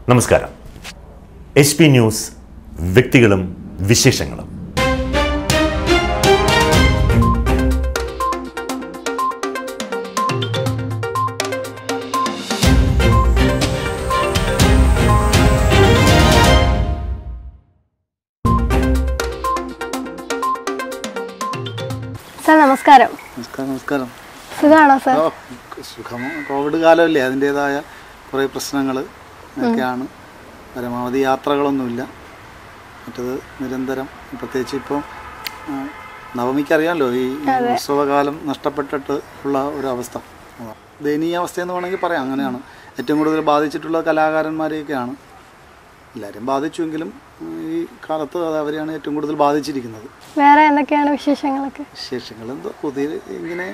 നമസ്കാരം H P news വ്യക്തികളും വിശേഷങ്ങളും സാർ നമസ്കാരം നമസ്കാരം നമസ്കാരം സുഖമാണോ സാർ ഓ സുഖം കോവിഡ് കാലമല്ലേ അതിൻ്റേതായ കുറേ പ്രശ്നങ്ങൾ ഒക്കെയാണ് പരമാവധി യാത്രകളൊന്നുമില്ല മറ്റത് നിരന്തരം പ്രത്യേകിച്ച് ഇപ്പോൾ നവമിക്കറിയാമല്ലോ ഈ ഉത്സവകാലം നഷ്ടപ്പെട്ടിട്ട് ഉള്ള ഒരു അവസ്ഥ അതാ. ദയനീയ അവസ്ഥയെന്ന് വേണമെങ്കിൽ പറയാം അങ്ങനെയാണ് ഏറ്റവും കൂടുതൽ ബാധിച്ചിട്ടുള്ള കലാകാരന്മാരെയൊക്കെയാണ് എല്ലാവരും ബാധിച്ചുവെങ്കിലും ഉം, ഈ കാലത്ത് അത് അവരെയാണ് ഏറ്റവും കൂടുതൽ ബാധിച്ചിരിക്കുന്നത് വേറെ എന്തൊക്കെയാണ് വിശേഷങ്ങളൊക്കെ വിശേഷങ്ങൾ എന്തോ പുതിയ ഇങ്ങനെ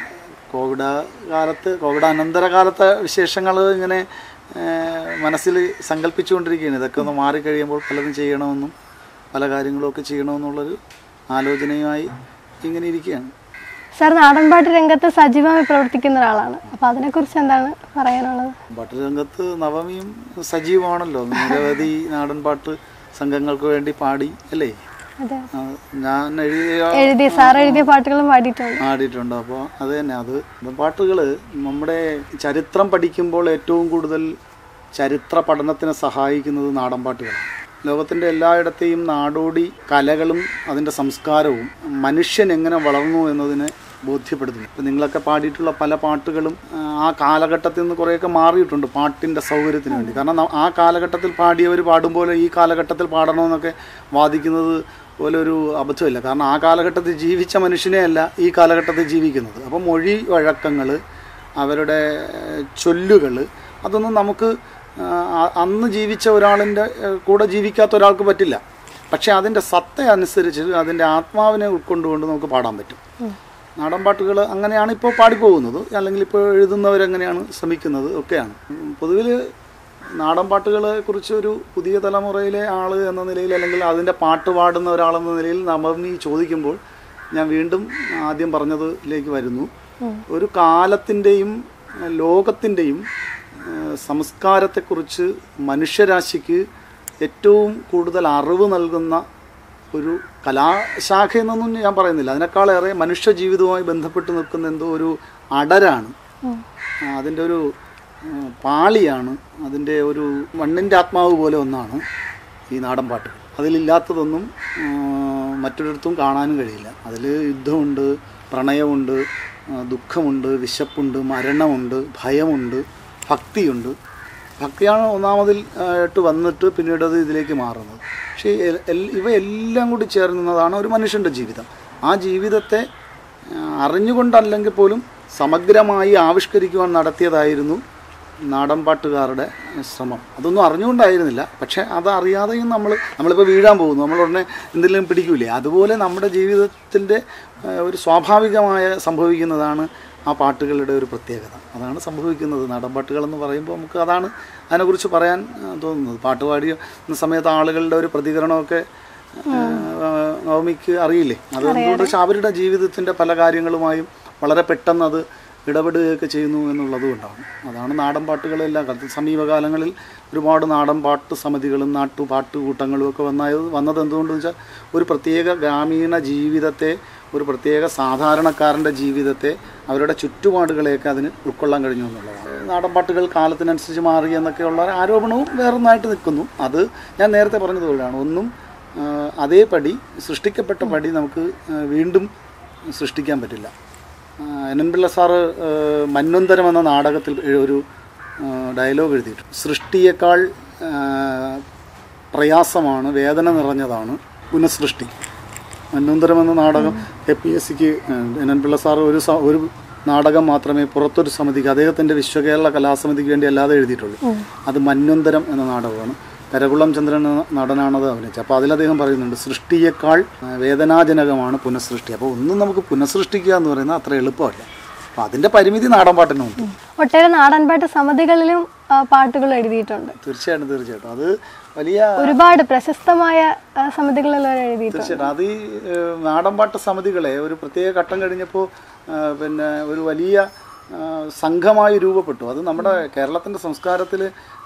കോവിഡ് കാലത്ത് കോവിഡ് അനന്തര കാലത്തെ വിശേഷങ്ങൾ ഇങ്ങനെ ഏഹ്, മനസ്സിൽ സങ്കല്പിച്ചുകൊണ്ടിരിക്കുകയാണ് ഇതൊക്കെ ഒന്ന് മാറിക്കഴിയുമ്പോൾ പലതും ചെയ്യണമെന്നും പല കാര്യങ്ങളും ഒക്കെ ചെയ്യണമെന്നുള്ളൊരു ആലോചനയുമായി ഇങ്ങനെ ഇരിക്കുകയാണ് സാർ നാടൻപാട്ട് രംഗത്ത് സജീവമായി പ്രവർത്തിക്കുന്ന ഒരാളാണ് അപ്പോൾ അതിനെക്കുറിച്ച് എന്താണ് പറയാനുള്ളത് പാട്ടുരംഗത്ത് നവമിയും സജീവമാണല്ലോ നിരവധി നാടൻപാട്ട് സംഘങ്ങൾക്ക് വേണ്ടി പാടി അല്ലേ അതെ ആ, ഞാൻ എഴുതിയ എഴുതി സാർ എഴുതിയ പാട്ടുകളും പാടിയിട്ടുണ്ട് ആടിയിട്ടുണ്ട് അപ്പോൾ അത് തന്നെ അത് പാട്ടുകൾ നമ്മുടെ ചരിത്രം പഠിക്കുമ്പോൾ ഏറ്റവും കൂടുതൽ ചരിത്ര പഠനത്തിന് സഹായിക്കുന്നത് നാടൻ പാട്ടുകളാണ് ലോകത്തിൻ്റെ എല്ലായിടത്തെയും നാടോടി കലകളും അതിൻ്റെ സംസ്കാരവും മനുഷ്യൻ എങ്ങനെ വളർന്നു എന്നതിനെ ബോധ്യപ്പെടുത്തുന്നു ഇപ്പം നിങ്ങളൊക്കെ പാടിയിട്ടുള്ള പല പാട്ടുകളും ആ, ആ കാലഘട്ടത്തിൽ നിന്ന് കുറേയൊക്കെ മാറിയിട്ടുണ്ട് പാട്ടിൻ്റെ സൗകര്യത്തിന് വേണ്ടി കാരണം ന- ആ കാലഘട്ടത്തിൽ പാടിയവർ പാടുമ്പോൾ ഈ കാലഘട്ടത്തിൽ പാടണമെന്നൊക്കെ വാദിക്കുന്നത് പോലെ ഒരു അബദ്ധമില്ല കാരണം ആ കാലഘട്ടത്തിൽ ജീവിച്ച മനുഷ്യനെയല്ല ഈ കാലഘട്ടത്തിൽ ജീവിക്കുന്നത് അപ്പോൾ മൊഴി വഴക്കങ്ങൾ അവരുടെ ചൊല്ലുകൾ അതൊന്നും നമുക്ക് ആ, അ- അന്ന് ജീവിച്ച ഒരാളിൻ്റെ ഏഹ്, കൂടെ ജീവിക്കാത്ത ഒരാൾക്ക് പറ്റില്ല പക്ഷേ അതിൻ്റെ സത്ത അനുസരിച്ച് അതിൻ്റെ ആത്മാവിനെ ഉൾക്കൊണ്ടുകൊണ്ട് നമുക്ക് പാടാൻ പറ്റും നാടൻ പാട്ടുകൾ അങ്ങനെയാണ് ഇപ്പോൾ പാടിപ്പോകുന്നത് അല്ലെങ്കിൽ ഇപ്പോൾ എഴുതുന്നവരെങ്ങനെയാണ് ശ്രമിക്കുന്നത് ഒക്കെയാണ് പൊതുവിൽ നാടൻ പാട്ടുകളെ കുറിച്ച് ഒരു പുതിയ തലമുറയിലെ ആൾ എന്ന നിലയിൽ അല്ലെങ്കിൽ അതിൻ്റെ പാട്ട് പാടുന്ന ഒരാളെന്ന നിലയിൽ നവമി ചോദിക്കുമ്പോൾ ഞാൻ വീണ്ടും ആദ്യം പറഞ്ഞതിലേക്ക് വരുന്നു ഒരു കാലത്തിൻ്റെയും ലോകത്തിൻ്റെയും ഏഹ്, സംസ്കാരത്തെക്കുറിച്ച് മനുഷ്യരാശിക്ക് ഏറ്റവും കൂടുതൽ അറിവ് നൽകുന്ന ഒരു കലാശാഖ എന്നൊന്നും ഞാൻ പറയുന്നില്ല അതിനേക്കാളേറെ മനുഷ്യ ജീവിതവുമായി ബന്ധപ്പെട്ട് നിൽക്കുന്ന എന്തോ ഒരു അടരാണ് ആ, അതിൻ്റെ ഒരു ഉം, പാളിയാണ് അതിൻ്റെ ഒരു മണ്ണിൻ്റെ ആത്മാവ് പോലെ ഒന്നാണ് ഈ നാടൻ പാട്ടുകൾ അതിലില്ലാത്തതൊന്നും ഉം, മറ്റൊരിടത്തും കാണാനും കഴിയില്ല അതിൽ യുദ്ധമുണ്ട് പ്രണയമുണ്ട് ആ, ദുഃഖമുണ്ട് വിശപ്പുണ്ട് മരണമുണ്ട് ഭയമുണ്ട് ഭക്തിയുണ്ട് ഭക്തിയാണ് ഒന്നാമതിൽ ആയിട്ട് വന്നിട്ട് പിന്നീട് അത് ഇതിലേക്ക് മാറുന്നത് പക്ഷേ എൽ- എൽ- ഇവയെല്ലാം കൂടി ചേർന്നതാണ് ഒരു മനുഷ്യൻ്റെ ജീവിതം ആ ജീവിതത്തെ ആ, അറിഞ്ഞുകൊണ്ടല്ലെങ്കിൽ പോലും സമഗ്രമായി ആവിഷ്കരിക്കുവാൻ നടത്തിയതായിരുന്നു നാടൻപാട്ടുകാരുടെ ശ്രമം അതൊന്നും അറിഞ്ഞുകൊണ്ടായിരുന്നില്ല പക്ഷേ അത് അറിയാതെയും നമ്മൾ നമ്മളിപ്പോൾ വീഴാൻ പോകുന്നു നമ്മൾ ഉടനെ എന്തെങ്കിലും പിടിക്കൂലേ അതുപോലെ നമ്മുടെ ജീവിതത്തിൻ്റെ ആ, ഒരു സ്വാഭാവികമായ സംഭവിക്കുന്നതാണ് ആ പാട്ടുകളുടെ ഒരു പ്രത്യേകത അതാണ് സംഭവിക്കുന്നത് നാടൻപാട്ടുകൾ എന്ന് പറയുമ്പോൾ നമുക്ക് അതാണ് അതിനെക്കുറിച്ച് പറയാൻ ആ, തോന്നുന്നത് പാട്ട് പാടിയ സമയത്ത് ആളുകളുടെ ഒരു പ്രതികരണമൊക്കെ ആ, നവമിക്ക് അറിയില്ലേ അതുകൊണ്ട് വെച്ചാൽ അവരുടെ ജീവിതത്തിൻ്റെ പല കാര്യങ്ങളുമായും വളരെ പെട്ടെന്ന് അത് ഇടപെടുകയൊക്കെ ചെയ്യുന്നു എന്നുള്ളത് കൊണ്ടാണ് അതാണ് നാടൻ പാട്ടുകളെല്ലാം കാലത്ത് സമീപകാലങ്ങളിൽ ഒരുപാട് നാടൻ പാട്ട് സമിതികളും നാട്ടുപാട്ട് കൂട്ടങ്ങളും ഒക്കെ വന്നത് വന്നത് എന്തുകൊണ്ടെന്ന് വെച്ചാൽ ഒരു പ്രത്യേക ഗ്രാമീണ ജീവിതത്തെ ഒരു പ്രത്യേക സാധാരണക്കാരൻ്റെ ജീവിതത്തെ അവരുടെ ചുറ്റുപാടുകളെയൊക്കെ അതിന് ഉൾക്കൊള്ളാൻ കഴിഞ്ഞു എന്നുള്ളതാണ് നാടൻ പാട്ടുകൾ കാലത്തിനനുസരിച്ച് മാറി എന്നൊക്കെയുള്ള ഒരു ആരോപണവും വേറൊന്നായിട്ട് നിൽക്കുന്നു അത് ഞാൻ നേരത്തെ പറഞ്ഞതുപോലെയാണ് ഒന്നും ആ, അതേപടി സൃഷ്ടിക്കപ്പെട്ട പടി നമുക്ക് ആ, വീണ്ടും സൃഷ്ടിക്കാൻ പറ്റില്ല ആ, എൻ എൻ പിള്ള സാറ് ആ, മന്വന്തരം എന്ന നാടകത്തിൽ എഴു- ഒരു ആ, ഡയലോഗ് എഴുതിയിട്ടുണ്ട് സൃഷ്ടിയേക്കാൾ ആ, പ്രയാസമാണ് വേദന നിറഞ്ഞതാണ് പുനഃസൃഷ്ടി മന്വന്തരം എന്ന നാടകം എ പി എസ് സിക്ക് എൻ എൻ പിള്ള സാറ് ഒരു സ- ഒരു നാടകം മാത്രമേ പുറത്തൊരു സമിതിക്ക് അദ്ദേഹത്തിൻ്റെ വിശ്വകേരള കലാസമിതിക്ക് വേണ്ടി അല്ലാതെ എഴുതിയിട്ടുള്ളൂ അത് മന്വന്തരം എന്ന നാടകമാണ് കരകുളം ചന്ദ്രൻ എന്ന നടനാണത് അഭിനയിച്ചത് അപ്പോൾ അതിൽ അദ്ദേഹം പറയുന്നുണ്ട് സൃഷ്ടിയേക്കാൾ ആ, വേദനാജനകമാണ് പുനഃസൃഷ്ടി അപ്പോൾ ഒന്നും നമുക്ക് പുനഃസൃഷ്ടിക്കുക എന്ന് പറയുന്നത് അത്ര എളുപ്പമല്ല അപ്പോൾ അതിൻ്റെ പരിമിതി നാടൻ പാട്ടിനുണ്ട് ഒട്ടേറെ നാടൻപാട്ട് സമിതികളിലും ആ, പാട്ടുകൾ എഴുതിയിട്ടുണ്ട് തീർച്ചയായിട്ടും തീർച്ചയായിട്ടും അത് വലിയ ഒരുപാട് പ്രശസ്തമായ ആ, സമിതികളിലെല്ലാം എഴുതിയിട്ടുണ്ട് തീർച്ചയായിട്ടും അത് ഈ ഏഹ്, നാടൻപാട്ട് സമിതികളെ ഒരു പ്രത്യേക ഘട്ടം കഴിഞ്ഞപ്പോൾ ഏഹ്, പിന്നെ ഒരു വലിയ ഏഹ്, സംഘമായി രൂപപ്പെട്ടു അത് നമ്മുടെ കേരളത്തിൻ്റെ സംസ്കാരത്തിൽ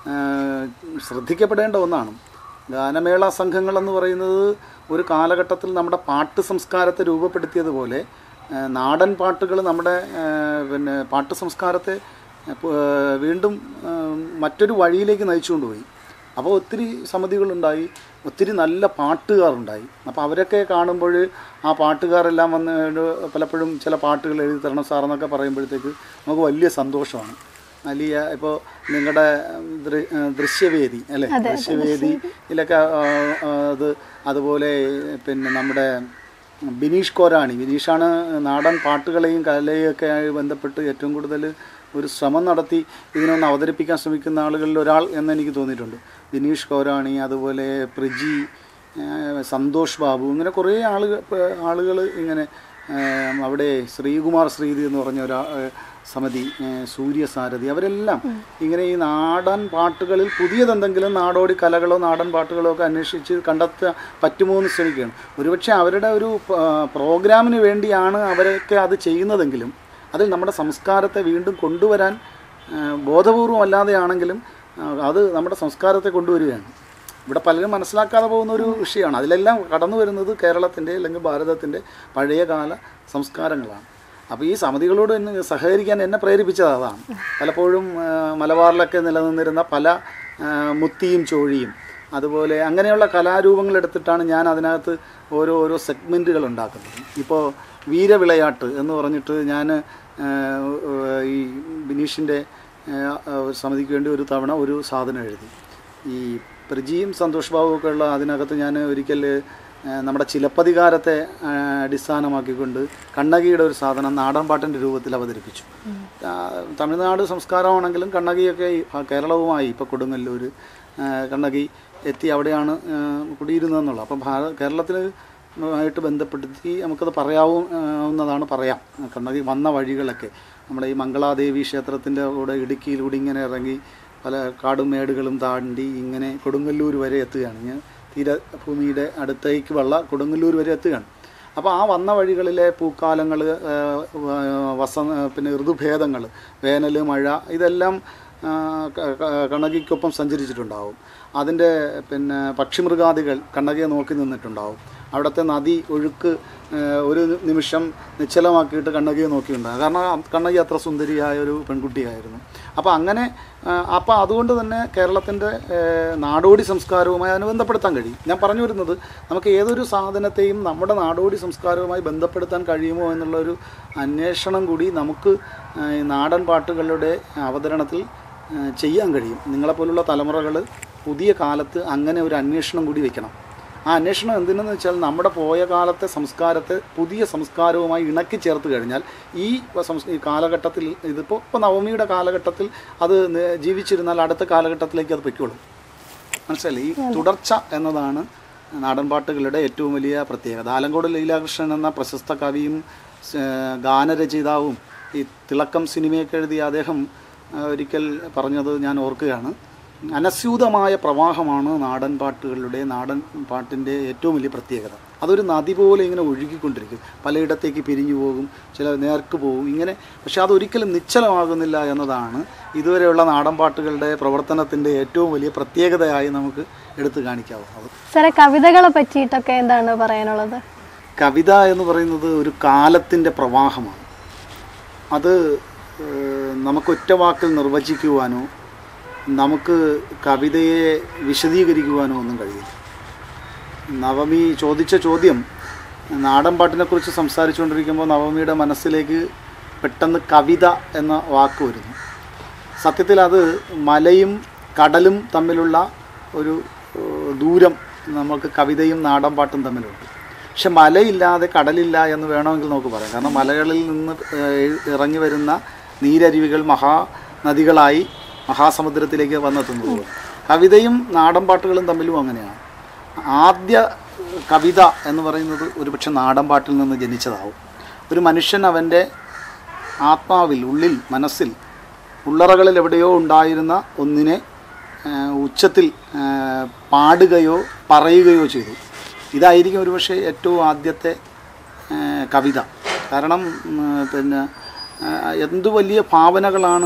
ആ, ശ്രദ്ധിക്കപ്പെടേണ്ട ഒന്നാണ് ഗാനമേള സംഘങ്ങൾ എന്ന് പറയുന്നത് ഒരു കാലഘട്ടത്തിൽ നമ്മുടെ പാട്ട് സംസ്കാരത്തെ രൂപപ്പെടുത്തിയതുപോലെ ആ, നാടൻ പാട്ടുകൾ നമ്മുടെ ആ, പിന്നെ പാട്ട് സംസ്കാരത്തെ ആ, പ- ആ, വീണ്ടും ആ, മറ്റൊരു വഴിയിലേക്ക് നയിച്ചുകൊണ്ടുപോയി അപ്പോൾ ഒത്തിരി സമിതികളുണ്ടായി ഒത്തിരി നല്ല പാട്ടുകാരുണ്ടായി അപ്പോൾ അവരൊക്കെ കാണുമ്പോൾ ആ പാട്ടുകാരെല്ലാം വന്ന് ഒരു പലപ്പോഴും ചില പാട്ടുകൾ എഴുതി തരണം സാറെന്നൊക്കെ പറയുമ്പോഴത്തേക്ക് നമുക്ക് വലിയ സന്തോഷമാണ് വലിയ ഇപ്പോൾ നിങ്ങളുടെ ദൃ- ദൃശ്യവേദി അല്ലേ ദൃശ്യവേദിയിലൊക്കെ ആ, ആ, അത് അതുപോലെ പിന്നെ നമ്മുടെ ബിനീഷ് കോരാണി ബിനീഷാണ് നാടൻ പാട്ടുകളെയും കലയൊക്കെ ആയി ബന്ധപ്പെട്ട് ഏറ്റവും കൂടുതൽ ഒരു ശ്രമം നടത്തി ഇതിനൊന്ന് അവതരിപ്പിക്കാൻ ശ്രമിക്കുന്ന ആളുകളിൽ ഒരാൾ എന്ന് എനിക്ക് തോന്നിയിട്ടുണ്ട് ബിനീഷ് കോരാണി അതുപോലെ പ്രജി ആ, സന്തോഷ് ബാബു ഇങ്ങനെ കുറേ ആളുകൾ ആളുകൾ ഇങ്ങനെ ആ, അവിടെ ശ്രീകുമാർ ശ്രീതി എന്ന് പറഞ്ഞ ഒരു സമിതി ആ, സൂര്യസാരഥി അവരെല്ലാം ഇങ്ങനെ ഈ നാടൻ പാട്ടുകളിൽ പുതിയതെന്തെങ്കിലും നാടോടി കലകളോ നാടൻ പാട്ടുകളോ ഒക്കെ അന്വേഷിച്ച് കണ്ടെത്താൻ പറ്റുമോ എന്ന് ശ്രമിക്കുകയാണ് ഒരുപക്ഷെ അവരുടെ ഒരു ആ, പ്രോഗ്രാമിന് വേണ്ടിയാണ് അവരൊക്കെ അത് ചെയ്യുന്നതെങ്കിലും അതിൽ നമ്മുടെ സംസ്കാരത്തെ വീണ്ടും കൊണ്ടുവരാൻ ആ, ബോധപൂർവം അല്ലാതെയാണെങ്കിലും ആ, അത് നമ്മുടെ സംസ്കാരത്തെ കൊണ്ടുവരികയാണ് ഇവിടെ പലരും മനസ്സിലാക്കാതെ പോകുന്ന ഒരു വിഷയമാണ് അതിലെല്ലാം കടന്നു വരുന്നത് കേരളത്തിൻ്റെ അല്ലെങ്കിൽ ഭാരതത്തിൻ്റെ പഴയകാല സംസ്കാരങ്ങളാണ് അപ്പോൾ ഈ സമിതികളോട് എന്നെ സഹകരിക്കാൻ എന്നെ പ്രേരിപ്പിച്ചത് അതാണ് പലപ്പോഴും ആ, മലബാറിലൊക്കെ നിലനിന്നിരുന്ന പല ആ, മുത്തിയും ചോഴിയും അതുപോലെ അങ്ങനെയുള്ള കലാരൂപങ്ങൾ എടുത്തിട്ടാണ് ഞാൻ അതിനകത്ത് ഓരോ ഓരോ സെഗ്മെൻറ്റുകൾ ഉണ്ടാക്കുന്നത് ഇപ്പോൾ വീരവിളയാട്ട് എന്ന് പറഞ്ഞിട്ട് ഞാൻ ഈ ബിനീഷിൻ്റെ സമിതിക്ക് വേണ്ടി ഒരു തവണ ഒരു സാധനം എഴുതി ഈ പ്രജിയും സന്തോഷ് ബാബുവും ഒക്കെ ഉള്ള അതിനകത്ത് ഞാൻ ഒരിക്കൽ ആ, നമ്മുടെ ചിലപ്പതികാരത്തെ ആ, അടിസ്ഥാനമാക്കിക്കൊണ്ട് കണ്ണകിയുടെ ഒരു സാധനം നാടൻ പാട്ടിൻ്റെ രൂപത്തിൽ അവതരിപ്പിച്ചു ആ, തമിഴ്നാട് സംസ്കാരമാണെങ്കിലും കണ്ണകിയൊക്കെ ഈ ഭ- കേരളവുമായി ഇപ്പോൾ കൊടുങ്ങല്ലൂർ ആ, കണ്ണകി എത്തി അവിടെയാണ് ആ, കുടിയിരുന്നതെന്നുള്ളത് അപ്പം ഭാരത കേരളത്തിൽ ആയിട്ട് ബന്ധപ്പെടുത്തി നമുക്കത് പറയാവുന്നതാണ് പറയാം കണ്ണകി വന്ന വഴികളൊക്കെ നമ്മുടെ ഈ മംഗളാദേവി ക്ഷേത്രത്തിൻ്റെ കൂടെ ഇടുക്കിയിലൂടെ ഇങ്ങനെ ഇറങ്ങി പല കാടും മേടുകളും താണ്ടി ഇങ്ങനെ കൊടുങ്ങല്ലൂർ വരെ എത്തുകയാണ് ഞാൻ തീരഭൂമിയുടെ അടുത്തേക്ക് വള്ള കൊടുങ്ങല്ലൂർ വരെ എത്തുകയാണ് അപ്പോൾ ആ വന്ന വഴികളിലെ പൂക്കാലങ്ങൾ വസ പിന്നെ ഋതുഭേദങ്ങൾ വേനൽ മഴ ഇതെല്ലാം ആ, ക- ക- കണ്ണകിക്കൊപ്പം സഞ്ചരിച്ചിട്ടുണ്ടാവും അതിൻ്റെ പിന്നെ പക്ഷിമൃഗാദികൾ കണ്ണകിയെ നോക്കി നിന്നിട്ടുണ്ടാവും അവിടുത്തെ നദി ഒഴുക്ക് ആ, ഒരു നിമിഷം നിശ്ചലമാക്കിയിട്ട് കണ്ണകിയെ നോക്കിയിട്ടുണ്ടാകും കാരണം കണ്ണകി അത്ര സുന്ദരിയായ ഒരു പെൺകുട്ടിയായിരുന്നു അപ്പോൾ അങ്ങനെ അപ്പോൾ അതുകൊണ്ട് തന്നെ കേരളത്തിൻ്റെ നാടോടി സംസ്കാരവുമായി അതിന് ബന്ധപ്പെടുത്താൻ കഴിയും ഞാൻ പറഞ്ഞു വരുന്നത് നമുക്ക് ഏതൊരു സാധനത്തെയും നമ്മുടെ നാടോടി സംസ്കാരവുമായി ബന്ധപ്പെടുത്താൻ കഴിയുമോ എന്നുള്ളൊരു അന്വേഷണം കൂടി നമുക്ക് ആ, ഈ നാടൻ പാട്ടുകളുടെ അവതരണത്തിൽ ആ, ചെയ്യാൻ കഴിയും നിങ്ങളെപ്പോലുള്ള തലമുറകൾ പുതിയ കാലത്ത് അങ്ങനെ ഒരു അന്വേഷണം കൂടി വെക്കണം ആ അന്വേഷണം എന്തിനെന്ന് വെച്ചാൽ നമ്മുടെ പോയ കാലത്തെ സംസ്കാരത്തെ പുതിയ സംസ്കാരവുമായി ഇണക്കി ചേർത്ത് കഴിഞ്ഞാൽ ഈ സംസ് ഈ കാലഘട്ടത്തിൽ ഇതിപ്പോൾ ഇപ്പോൾ നവമിയുടെ കാലഘട്ടത്തിൽ അത് ന- ജീവിച്ചിരുന്നാൽ അടുത്ത കാലഘട്ടത്തിലേക്ക് അത് പൊയ്ക്കോളും മനസ്സിലായില്ലേ ഈ തുടർച്ച എന്നതാണ് നാടൻ പാട്ടുകളുടെ ഏറ്റവും വലിയ പ്രത്യേകത ആലങ്കോട് ലീലാകൃഷ്ണൻ എന്ന പ്രശസ്ത കവിയും സ്- ഗാനരചയിതാവും ഈ തിളക്കം സിനിമയൊക്കെ എഴുതിയ അദ്ദേഹം ആ, ഒരിക്കൽ പറഞ്ഞത് ഞാൻ ഓർക്കുകയാണ് അനസ്യൂതമായ പ്രവാഹമാണ് നാടൻ പാട്ടുകളുടെ നാടൻ പാട്ടിൻ്റെ ഏറ്റവും വലിയ പ്രത്യേകത അതൊരു നദി പോലെ ഇങ്ങനെ ഒഴുകിക്കൊണ്ടിരിക്കും പലയിടത്തേക്ക് പിരിഞ്ഞു പോകും ചില നേർക്ക് പോകും ഇങ്ങനെ പക്ഷെ അതൊരിക്കലും നിശ്ചലമാകുന്നില്ല എന്നതാണ് ഇതുവരെയുള്ള നാടൻ പാട്ടുകളുടെ പ്രവർത്തനത്തിൻ്റെ ഏറ്റവും വലിയ പ്രത്യേകതയായി നമുക്ക് എടുത്തു കാണിക്കാവുന്നത് സാറേ കവിതകളെ പറ്റിയിട്ടൊക്കെ എന്താണ് പറയാനുള്ളത് കവിത എന്ന് പറയുന്നത് ഒരു കാലത്തിൻ്റെ പ്രവാഹമാണ് അത് ഏഹ്, നമുക്ക് ഒറ്റ വാക്കിൽ നിർവചിക്കുവാനോ നമുക്ക് കവിതയെ വിശദീകരിക്കുവാനോ ഒന്നും കഴിയില്ല നവമി ചോദിച്ച ചോദ്യം നാടൻ പാട്ടിനെക്കുറിച്ച് സംസാരിച്ചുകൊണ്ടിരിക്കുമ്പോൾ നവമിയുടെ മനസ്സിലേക്ക് പെട്ടെന്ന് കവിത എന്ന വാക്ക് വരുന്നു സത്യത്തിൽ അത് മലയും കടലും തമ്മിലുള്ള ഒരു ഏഹ്, ദൂരം നമുക്ക് കവിതയും നാടൻ പാട്ടും തമ്മിലുണ്ട് പക്ഷെ മലയില്ലാതെ കടലില്ല എന്ന് വേണമെങ്കിൽ നമുക്ക് പറയാം കാരണം മലകളിൽ നിന്ന് ഏഹ്, ഇറങ്ങി വരുന്ന നീരരുവികൾ മഹാനദികളായി മഹാസമുദ്രത്തിലേക്ക് വന്നെത്തുന്നത് പോലെ. കവിതയും നാടൻ പാട്ടുകളും തമ്മിലും അങ്ങനെയാണ് ആദ്യ കവിത എന്ന് പറയുന്നത് ഒരുപക്ഷെ നാടൻ പാട്ടിൽ നിന്ന് ജനിച്ചതാവും ഒരു മനുഷ്യൻ അവൻ്റെ ആത്മാവിൽ ഉള്ളിൽ മനസ്സിൽ ഉള്ളറകളിൽ എവിടെയോ ഉണ്ടായിരുന്ന ഒന്നിനെ ആ, ഉച്ചത്തിൽ ആ, പാടുകയോ പറയുകയോ ചെയ്തു ഇതായിരിക്കും ഒരുപക്ഷെ ഏറ്റവും ആദ്യത്തെ ആ, കവിത കാരണം ഉം, പിന്നെ ആ, എന്തു വലിയ ഭാവനകളാണ്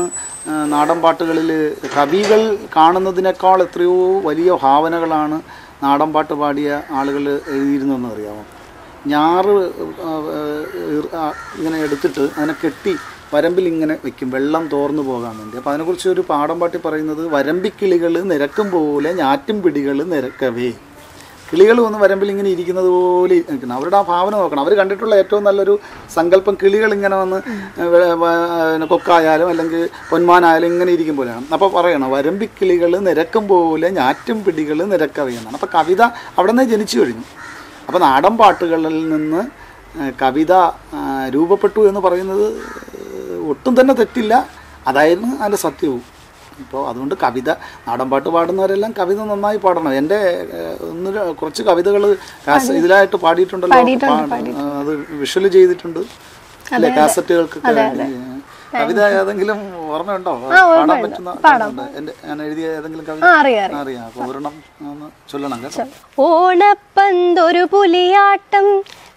ആ, നാടൻ പാട്ടുകളിൽ കവികൾ കാണുന്നതിനേക്കാൾ എത്രയോ വലിയ ഭാവനകളാണ് നാടൻ പാട്ട് പാടിയ ആളുകൾ എഴുതിയിരുന്നതെന്ന് അറിയാമോ ഞാറ് ആ, ഇർ- ആ, ഇങ്ങനെ എടുത്തിട്ട് അതിനെ കെട്ടി വരമ്പിൽ ഇങ്ങനെ വെക്കും വെള്ളം തോർന്നു പോകാൻ വേണ്ടി അപ്പോൾ അതിനെക്കുറിച്ച് ഒരു പാടം പാട്ടി പറയുന്നത് വരമ്പിക്കിളികൾ നിരക്കും പോലെ ഞാറ്റും പിടികൾ നിരക്കവേ കിളികൾ വന്ന് വരമ്പിൽ ഇങ്ങനെ ഇരിക്കുന്നത് പോലെ നിൽക്കണം അവരുടെ ആ ഭാവന നോക്കണം അവർ കണ്ടിട്ടുള്ള ഏറ്റവും നല്ലൊരു സങ്കല്പം കിളികൾ ഇങ്ങനെ വന്ന് വെ- വ- കൊക്കായാലും അല്ലെങ്കിൽ പൊന്മാനായാലും ഇങ്ങനെ ഇരിക്കും പോലെയാണ് അപ്പോൾ പറയണം വരമ്പിക്കിളികൾ നിരക്കും പോലെ ഞാറ്റും പിടികൾ നിരക്കവേ എന്നാണ് അപ്പോൾ കവിത അവിടെ നിന്ന് ജനിച്ചു കഴിഞ്ഞു അപ്പോൾ നാടൻ പാട്ടുകളിൽ നിന്ന് ഏഹ്, കവിത ആ, രൂപപ്പെട്ടു എന്ന് പറയുന്നത് ഏഹ്, ഒട്ടും തന്നെ തെറ്റില്ല അതായിരുന്നു അതിൻ്റെ സത്യവും ഇപ്പോൾ അതുകൊണ്ട് കവിത നാടൻ പാട്ട് പാടുന്നവരെല്ലാം കവിത നന്നായി പാടണം എൻ്റെ ഏഹ്, ഒന്ന് ര- കുറച്ച് കവിതകൾ ഇതിലായിട്ട് പാടിയിട്ടുണ്ടല്ലോ പാ- അത് വിഷ്വൽ ചെയ്തിട്ടുണ്ട് അല്ലേ കാസറ്റുകൾക്കൊക്കെ ഏഹ്, കവിത ഏതെങ്കിലും ഓർമ്മയുണ്ടോ പാടാൻ പറ്റുന്ന എൻ്റെ ഞാൻ എഴുതിയ ഏതെങ്കിലും ആ കവിത അറിയാം അറിയാം അപ്പോൾ ഒരെണ്ണം ഒന്ന് ചൊല്ലണം കേട്ടോ ഓണപ്പന്തൊരു പുലിയാട്ടം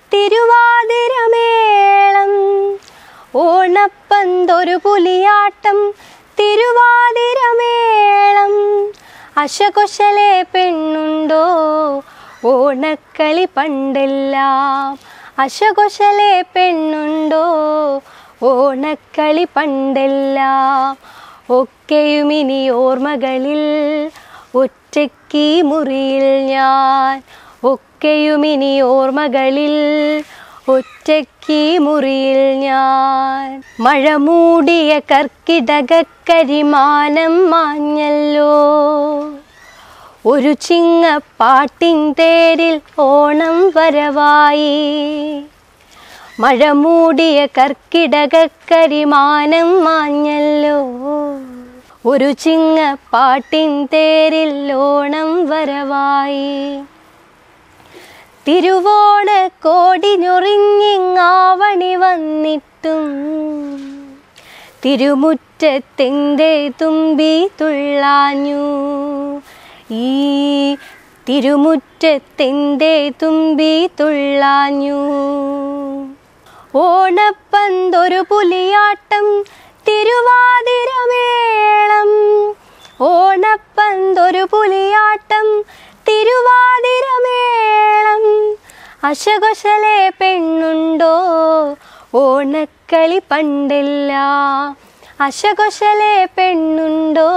തിരുവാതിരമേളം ഓണപ്പന്തൊരു പുലിയാട്ടം തിരുവാതിരമേളം അശകൊശലെ പെണ്ണുണ്ടോ ഓണക്കളി പണ്ടെല്ലാം അശകൊശലെ പെണ്ണുണ്ടോ ഓണക്കളി പണ്ടെല്ലാം ഒക്കെയും ഇനി ഓർമ്മകളിൽ ഒറ്റയ്ക്ക് ഈ മുറിയിൽ ഞാൻ ഒക്കെയും ഇനി ഓർമ്മകളിൽ ഒറ്റയ്ക്ക് ഈ മുറിയിൽ ഞാൻ മഴ മൂടിയ കർക്കിടകക്കരിമാനം മാഞ്ഞല്ലോ ഒരു ചിങ്ങപ്പാട്ടിൻ തേരിൽ ഓണം വരവായി മഴ മൂടിയ കർക്കിടകക്കരിമാനം മാഞ്ഞല്ലോ ഒരു ചിങ്ങപ്പാട്ടിൻ തേരിൽ ഓണം വരവായി തിരുവോണ കോടിഞ്ഞൊറിഞ്ഞിങ്ങാവണി വന്നിട്ടും തിരുമുറ്റത്തിൻ്റെ തുമ്പി തുള്ളാഞ്ഞു ഈ തിരുമുറ്റത്തിൻ്റെ തുമ്പി തുള്ളാഞ്ഞു ഓണപ്പന്തൊരു പുലിയാട്ടം തിരുവാതിരമേളം ഓണപ്പന്തൊരു പുലിയാട്ടം തിരുവാതിരമേളം അശകൊശലെ പെണ്ണുണ്ടോ ഓണക്കളി പണ്ടില്ല അശകൊശലെ പെണ്ണുണ്ടോ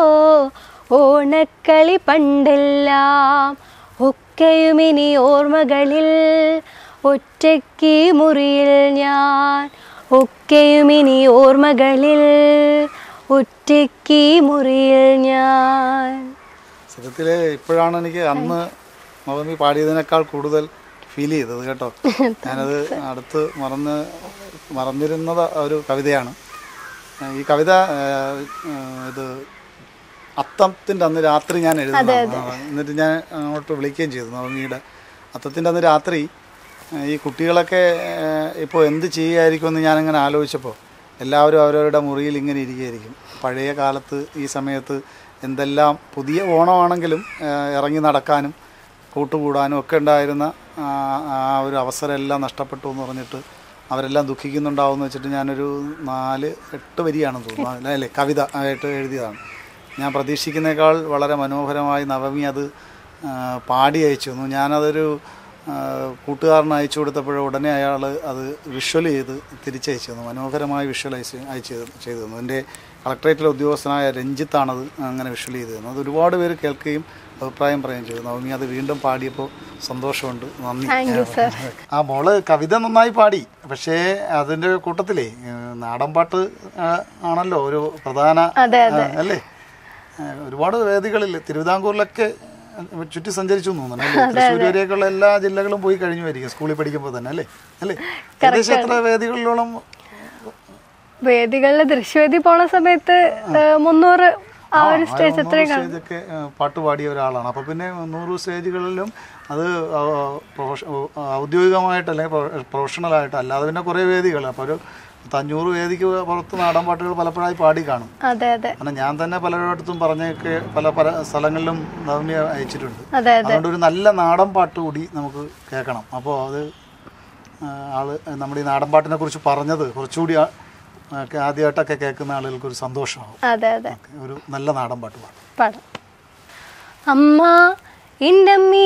ഓണക്കളി പണ്ടെല്ലാം ഒക്കെയും ഇനി ഓർമ്മകളിൽ ഒറ്റയ്ക്ക് ഈ മുറിയിൽ ഞാൻ ഒക്കെയും ഇനി ഓർമ്മകളിൽ ഒറ്റയ്ക്ക് ഈ മുറിയിൽ ഞാൻ സത്യത്തിൽ ഇപ്പോഴാണ് എനിക്ക് അന്ന് നവമി പാടിയതിനേക്കാൾ കൂടുതൽ ഫീൽ ചെയ്തത് കേട്ടോ ഞാനത് അടുത്ത് മറന്ന് മറന്നിരുന്നത് ഒരു കവിതയാണ് ഈ കവിത ഏഹ്, ഏഹ്, ഇത് അത്തത്തിൻ്റെ അന്ന് രാത്രി ഞാൻ എഴുതുന്നതാണ് ആ, എന്നിട്ട് ഞാൻ അങ്ങോട്ട് വിളിക്കുകയും ചെയ്തു നവമിയുടെ അത്തത്തിൻ്റെ അന്ന് രാത്രി ഏഹ്, ഈ കുട്ടികളൊക്കെ ഇപ്പോൾ എന്ത് ചെയ്യുമായിരിക്കുമെന്ന് ഞാനിങ്ങനെ ആലോചിച്ചപ്പോൾ എല്ലാവരും അവരവരുടെ മുറിയിൽ ഇങ്ങനെ ഇരിക്കുകയായിരിക്കും പഴയ കാലത്ത് ഈ സമയത്ത് എന്തെല്ലാം പുതിയ ഓണമാണെങ്കിലും ഏഹ്, ഇറങ്ങി നടക്കാനും കൂട്ടുകൂടാനും ഒക്കെ ഉണ്ടായിരുന്ന ആ ആ ഒരു അവസരം എല്ലാം നഷ്ടപ്പെട്ടു എന്ന് പറഞ്ഞിട്ട് അവരെല്ലാം ദുഃഖിക്കുന്നുണ്ടാവും എന്ന് വെച്ചിട്ട് ഞാനൊരു നാല് എട്ട് വരിയാണെന്ന് തോന്നുന്നു അല്ലേ കവിത ആയിട്ട് എഴുതിയതാണ് ഞാൻ പ്രതീക്ഷിക്കുന്നേക്കാൾ വളരെ മനോഹരമായി നവമി അത് ആ, പാടി അയച്ചു തന്നു ഞാനതൊരു ആ, കൂട്ടുകാരന് അയച്ചു കൊടുത്തപ്പോൾ ഉടനെ അയാൾ അത് വിഷ്വൽ ചെയ്ത് തിരിച്ചയച്ചു തന്നു മനോഹരമായി വിഷ്വൽ അയച്ച് അയച്ചു ചെയ്തു തന്നു എൻ്റെ കളക്ട്രേറ്റിലെ ഉദ്യോഗസ്ഥനായ രഞ്ജിത്താണത് അങ്ങനെ വിഷ്വൽ ചെയ്ത് തന്നത് അത് ഒരുപാട് പേര് കേൾക്കുകയും അഭിപ്രായം പറയുകയും ചെയ്തു നവമി അത് വീണ്ടും പാടിയപ്പോൾ സന്തോഷമുണ്ട് നന്ദി താങ്ക് യു സർ ആ മോള് കവിത നന്നായി പാടി പക്ഷേ അതിൻ്റെ കൂട്ടത്തിലേ ഏഹ്, നാടൻ പാട്ട് ആ, ആണല്ലോ ഒരു പ്രധാന അതെ, ആ, അല്ലേ ഏഹ്, ഒരുപാട് വേദികളിൽ തിരുവിതാംകൂറിലൊക്കെ ചുറ്റി സഞ്ചരിച്ചു എന്ന് തോന്നുന്നു അല്ലേ തൃശ്ശൂർ വരെയൊക്കെയുള്ള എല്ലാ ജില്ലകളും പോയി കഴിഞ്ഞു വരിക സ്കൂളിൽ പഠിക്കുമ്പോൾ തന്നെ അല്ലേ അല്ലേ ഏകദേശം എത്ര വേദികളിലോളം വേദികളിൽ ദൃശ്യവേദി പോണ സമയത്ത് ഏഹ്, മുന്നൂറ് ആ ഒരു സ്റ്റേജ് നൂറ് എത്രയും കാണും സ്റ്റേജൊക്കെ ഏഹ്, പാട്ട് പാടിയ ഒരാളാണ് അപ്പോൾ പിന്നെ നൂറ് സ്റ്റേജുകളിലും അത് ആ, പ്രൊഫഷ- ഔദ്യോഗികമായിട്ട് അല്ലെങ്കിൽ പ്രൊ- പ്രൊഫഷണലായിട്ട് അല്ലാതെ പിന്നെ കുറേ വേദികൾ അപ്പോൾ ഒരു അഞ്ഞൂറ് വേദിക്ക് പുറത്ത് നാടൻ പാട്ടുകൾ പലപ്പോഴായി പാടി കാണും അതെ അതെ കാരണം ഞാൻ തന്നെ പലയിടത്തും പറഞ്ഞൊക്കെ പല പല സ്ഥലങ്ങളിലും നവമി അയച്ചിട്ടുണ്ട് അതെ അതെ അതുകൊണ്ട് ഒരു നല്ല നാടൻ പാട്ട് കൂടി നമുക്ക് കേൾക്കണം അപ്പോൾ അത് ആ, ആള് നമ്മുടെ ഈ നാടൻ പാട്ടിനെ കുറിച്ച് പറഞ്ഞത് കുറച്ചുകൂടി ആ- ഒക്കെ ആദ്യമായിട്ടൊക്കെ കേൾക്കുന്ന ആളുകൾക്ക് ഒരു സന്തോഷമാവും അതെ അതെ ഓക്കെ, ഒരു നല്ല നാടൻ പാട്ട് പാടും പാടാം അമ്മ ഇണ്ടമ്മി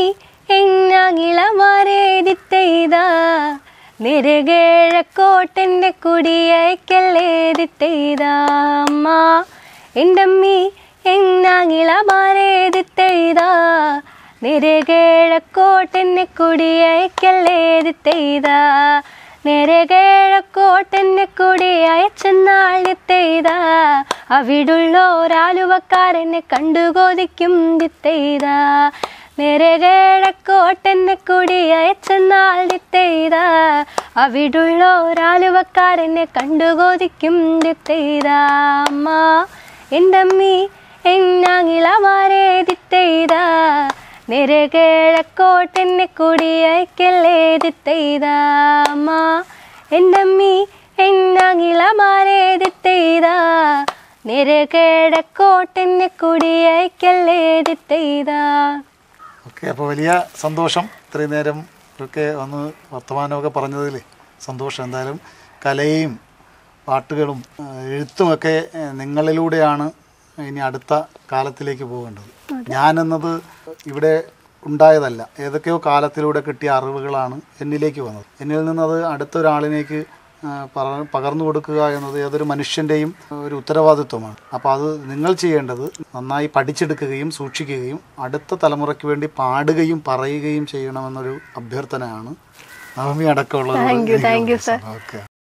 എണ്ണാകിളമാരേതിത്തെയ്ത നിരകേഴക്കോട്ടെൻ്റെ കുടിയയക്കല്ലേതിത്തെയ്ത അമ്മ ഇണ്ടമ്മി എണ്ണാകിളമാരേതിത്തെയ്ത നിരകേഴക്കോട്ടെന്നെ കുടിയയക്കല്ലേതിത്തെയ്ത നിരകേഴക്കോട്ടെന്നെ കുടി അയച്ചെന്നാളിത്തെയ്ത അവിടുള്ളോരാലുവക്കാരെന്നെ കണ്ടുകൊതിക്കും ദിത്തെയ്ത നിരകേഴക്കോട്ടെന്നെ കുടി അയച്ചെന്നാൾ ദിത്തെയ്ത അവിടുള്ളോരാലുവക്കാരെന്നെ കണ്ടുകൊതിക്കും ദിത്തെയ്ത അമ്മ എൻ്റമ്മി എണ്ണാങ്ങിളമാരേതിത്തെയ്ത നിരകേഴക്കോട്ടെന്നെ കുടിയയക്കല്ലേതിത്തെയ്ത അമ്മ എൻ്റമ്മി എണ്ണാങ്ങിളമാരേതിത്തെയ്ത നിരകേഴക്കോട്ടെന്നെ കുടിയയക്കല്ലേതിത്തെയ്ത ഓക്കെ അപ്പോൾ വലിയ സന്തോഷം ഇത്രയും നേരം ഒക്കെ വന്ന് വർത്തമാനമൊക്കെ പറഞ്ഞതിൽ സന്തോഷം എന്തായാലും കലയും പാട്ടുകളും ആ, എഴുത്തുമൊക്കെ ആ, നിങ്ങളിലൂടെയാണ് ഇനി അടുത്ത കാലത്തിലേക്ക് പോകേണ്ടത് ഞാനെന്നത് ഇവിടെ ഉണ്ടായതല്ല ഏതൊക്കെയോ കാലത്തിലൂടെ കിട്ടിയ അറിവുകളാണ് എന്നിലേക്ക് വന്നത് എന്നിൽ നിന്നത് അടുത്തൊരാളിലേക്ക് ആ, പറ- പകർന്നു കൊടുക്കുക എന്നത് ഏതൊരു മനുഷ്യൻ്റെയും ഒരു ഉത്തരവാദിത്വമാണ് അപ്പോൾ അത് നിങ്ങൾ ചെയ്യേണ്ടത് നന്നായി പഠിച്ചെടുക്കുകയും സൂക്ഷിക്കുകയും അടുത്ത തലമുറയ്ക്ക് വേണ്ടി പാടുകയും പറയുകയും ചെയ്യണമെന്നൊരു അഭ്യർത്ഥനയാണ് നവമി അടക്കമുള്ളത് Thank you, thank you, sir. Okay